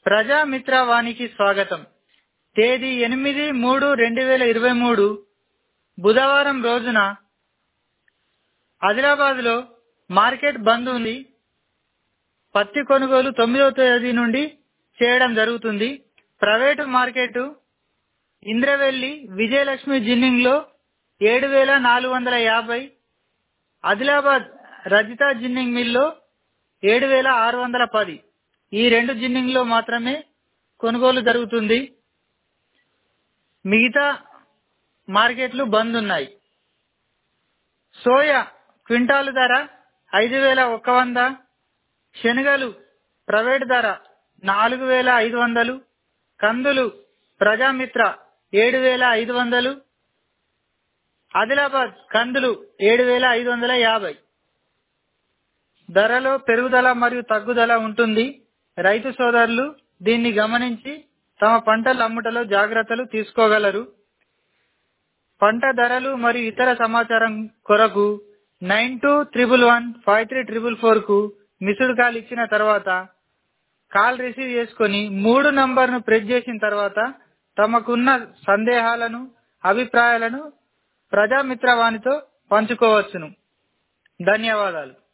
ప్రజామిత్ర వానికి స్వాగతం తేదీ ఎనిమిది మూడు రెండు వేల ఇరవై మూడు బుధవారం రోజున ఆదిలాబాద్లో మార్కెట్ బంద్ ఉంది పత్తి కొనుగోలు తొమ్మిదవ తేదీ నుండి చేయడం జరుగుతుంది ప్రైవేటు మార్కెట్ ఇంద్రవెల్లి విజయలక్ష్మి జిన్నింగ్లో ఏడు వేల నాలుగు వందల యాభై ఆదిలాబాద్ రజిత జిన్నింగ్ మిల్లో ఏడు వేల ఆరు వందల పది ఈ రెండు జిన్నింగ్లో మాత్రమే కొనుగోలు జరుగుతుంది మిగతా మార్కెట్లు బంద్ ఉన్నాయి సోయా క్వింటాలు ధర ఐదు వేల ఒక వంద శనగలు ప్రైవేట్ ధర నాలుగు వేల ఐదు వందలు కందులు ప్రజామిత్ర ఏడు వేల ఐదు వందలు ఆదిలాబాద్ కందులు ఏడు వేల ఐదు వందల యాభై ధరలో పెరుగుదల మరియు తగ్గుదల ఉంటుంది రైతు సోదరులు దీన్ని గమనించి తమ పంటల అమ్ముటలో జాగ్రత్తలు తీసుకోగలరు పంట ధరలు మరియు ఇతర సమాచారం కొరకు nine two triple one five three triple four కు మిస్డ్ కాల్ ఇచ్చిన తర్వాత కాల్ రిసీవ్ చేసుకొని మూడు నంబర్ను ప్రెస్ చేసిన తర్వాత తమకున్న సందేహాలను అభిప్రాయాలను ప్రజామిత్ర వాణితో పంచుకోవచ్చును ధన్యవాదాలు